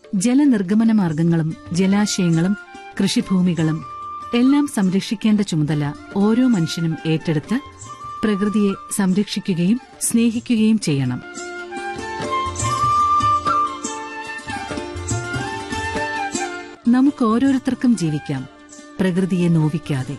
ജലനിർഗമന മാർഗങ്ങളും ജലാശയങ്ങളും കൃഷിഭൂമികളും എല്ലാം സംരക്ഷിക്കേണ്ട ചുമതല ഓരോ മനുഷ്യനും ഏറ്റെടുത്ത് പ്രകൃതിയെ സംരക്ഷിക്കുകയും സ്നേഹിക്കുകയും ചെയ്യണം നമുക്ക് ഓരോരുത്തർക്കും ജീവിക്കാം പ്രകൃതിയെ നോവിക്കാതെ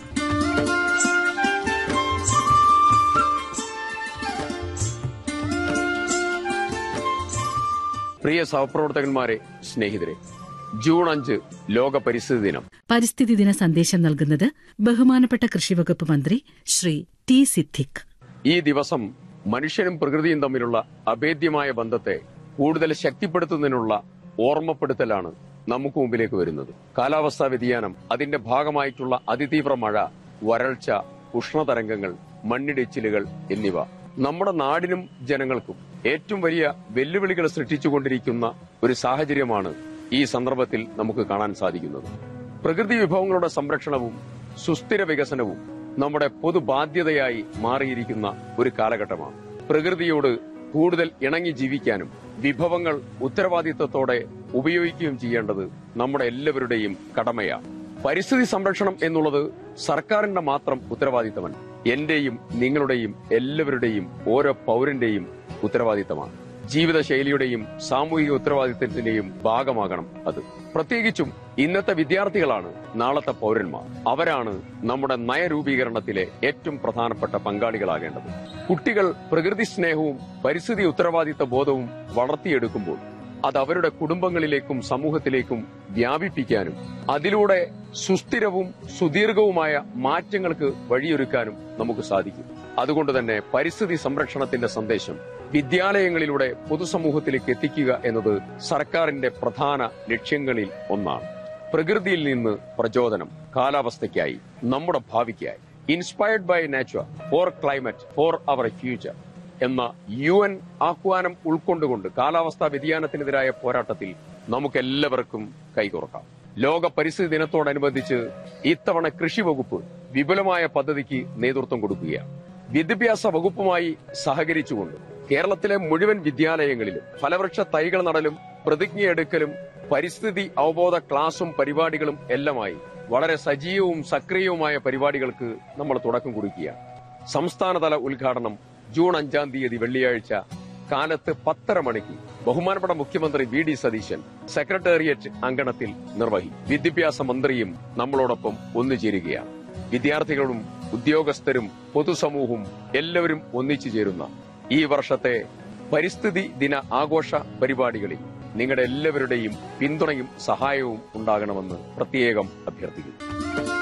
പ്രിയ സഹപ്രവർത്തകന്മാരെ സ്നേഹിതരെ ജൂൺ അഞ്ച് ലോക പരിസ്ഥിതി ദിനം പരിസ്ഥിതി ദിന സന്ദേശം നൽകുന്നത് ബഹുമാനപ്പെട്ട കൃഷിവകുപ്പ് മന്ത്രി ശ്രീ ടി സിദ്ദിഖ് ഈ ദിവസം മനുഷ്യനും പ്രകൃതിയും തമ്മിലുള്ള അഭേദ്യമായ ബന്ധത്തെ കൂടുതൽ ശക്തിപ്പെടുത്തുന്നതിനുള്ള ഓർമ്മപ്പെടുത്തലാണ് നമുക്ക് മുമ്പിലേക്ക് വരുന്നത് കാലാവസ്ഥാ വ്യതിയാനം അതിന്റെ ഭാഗമായിട്ടുള്ള അതിതീവ്ര മഴ വരൾച്ച ഉഷ്ണതരംഗങ്ങൾ മണ്ണിടിച്ചിലുകൾ എന്നിവ നമ്മുടെ നാടിനും ജനങ്ങൾക്കും ഏറ്റവും വലിയ വെല്ലുവിളികൾ സൃഷ്ടിച്ചുകൊണ്ടിരിക്കുന്ന ഒരു സാഹചര്യമാണ് ഈ സന്ദർഭത്തിൽ നമുക്ക് കാണാൻ സാധിക്കുന്നത് പ്രകൃതി വിഭവങ്ങളുടെ സംരക്ഷണവും സുസ്ഥിര വികസനവും നമ്മുടെ പൊതുബാധ്യതയായി മാറിയിരിക്കുന്ന ഒരു കാലഘട്ടമാണ് പ്രകൃതിയോട് കൂടുതൽ ഇണങ്ങി ജീവിക്കാനും വിഭവങ്ങൾ ഉത്തരവാദിത്തത്തോടെ ഉപയോഗിക്കുകയും ചെയ്യേണ്ടത് നമ്മുടെ എല്ലാവരുടെയും കടമയാണ് പരിസ്ഥിതി സംരക്ഷണം എന്നുള്ളത് സർക്കാരിന്റെ മാത്രം ഉത്തരവാദിത്തമല്ല എന്റെയും നിങ്ങളുടെയും എല്ലാവരുടെയും ഓരോ പൗരന്റെയും ഉത്തരവാദിത്തമാണ് ജീവിതശൈലിയുടെയും സാമൂഹിക ഉത്തരവാദിത്തത്തിന്റെയും ഭാഗമാകണം അത് പ്രത്യേകിച്ചും ഇന്നത്തെ വിദ്യാർത്ഥികളാണ് നാളത്തെ പൗരന്മാർ അവരാണ് നമ്മുടെ നയരൂപീകരണത്തിലെ ഏറ്റവും പ്രധാനപ്പെട്ട പങ്കാളികളാകേണ്ടത് കുട്ടികൾ പ്രകൃതി സ്നേഹവും പരിസ്ഥിതി ഉത്തരവാദിത്ത ബോധവും വളർത്തിയെടുക്കുമ്പോൾ അത് അവരുടെ കുടുംബങ്ങളിലേക്കും സമൂഹത്തിലേക്കും വ്യാപിപ്പിക്കാനും അതിലൂടെ സുസ്ഥിരവും സുദീർഘവുമായ മാറ്റങ്ങൾക്ക് വഴിയൊരുക്കാനും നമുക്ക് സാധിക്കും അതുകൊണ്ട് തന്നെ പരിസ്ഥിതി സംരക്ഷണത്തിന്റെ സന്ദേശം വിദ്യാലയങ്ങളിലൂടെ പൊതുസമൂഹത്തിലേക്ക് എത്തിക്കുക എന്നത് സർക്കാരിന്റെ പ്രധാന ലക്ഷ്യങ്ങളിൽ ഒന്നാണ് പ്രകൃതിയിൽ നിന്ന് പ്രചോദനം കാലാവസ്ഥയ്ക്കായി നമ്മുടെ ഭാവിക്കായി inspired by nature for climate for our future എന്ന യു എൻ ആഹ്വാനം ഉൾക്കൊണ്ടുകൊണ്ട് കാലാവസ്ഥാ വ്യതിയാനത്തിനെതിരായ പോരാട്ടത്തിൽ നമുക്കെല്ലാവർക്കും കൈകോർക്കാം ലോക പരിസ്ഥിതി ദിനത്തോടനുബന്ധിച്ച് ഇത്തവണ കൃഷി വകുപ്പ് വിപുലമായ പദ്ധതിക്ക് നേതൃത്വം കൊടുക്കുകയാണ് വിദ്യാഭ്യാസ വകുപ്പുമായി സഹകരിച്ചുകൊണ്ട് കേരളത്തിലെ മുഴുവൻ വിദ്യാലയങ്ങളിലും ഫലവൃക്ഷ തൈകൾ നടലും പ്രതിജ്ഞയെടുക്കലും പരിസ്ഥിതി അവബോധ ക്ലാസും പരിപാടികളും എല്ലാമായി വളരെ സജീവവും സക്രിയവുമായ പരിപാടികൾക്ക് നമ്മൾ തുടക്കം കുറിക്കുകയാണ് സംസ്ഥാനതല ഉദ്ഘാടനം ജൂൺ അഞ്ചാം തീയതി വെള്ളിയാഴ്ച കാലത്ത് പത്തര മണിക്ക് ബഹുമാനപ്പെട്ട മുഖ്യമന്ത്രി വി ഡി സതീശൻ സെക്രട്ടേറിയറ്റ് അങ്കണത്തിൽ നിർവഹിക്കും വിദ്യാഭ്യാസ മന്ത്രിയും നമ്മളോടൊപ്പം ഒന്നുചേരുകയാണ് വിദ്യാർത്ഥികളും ഉദ്യോഗസ്ഥരും പൊതുസമൂഹവും എല്ലാവരും ഒന്നിച്ചു ചേരുന്ന ഈ വർഷത്തെ പരിസ്ഥിതി ദിന ആഘോഷ പരിപാടികളിൽ നിങ്ങളുടെ എല്ലാവരുടെയും പിന്തുണയും സഹായവും ഉണ്ടാകണമെന്ന് പ്രത്യേകം അഭ്യർത്ഥിക്കുന്നു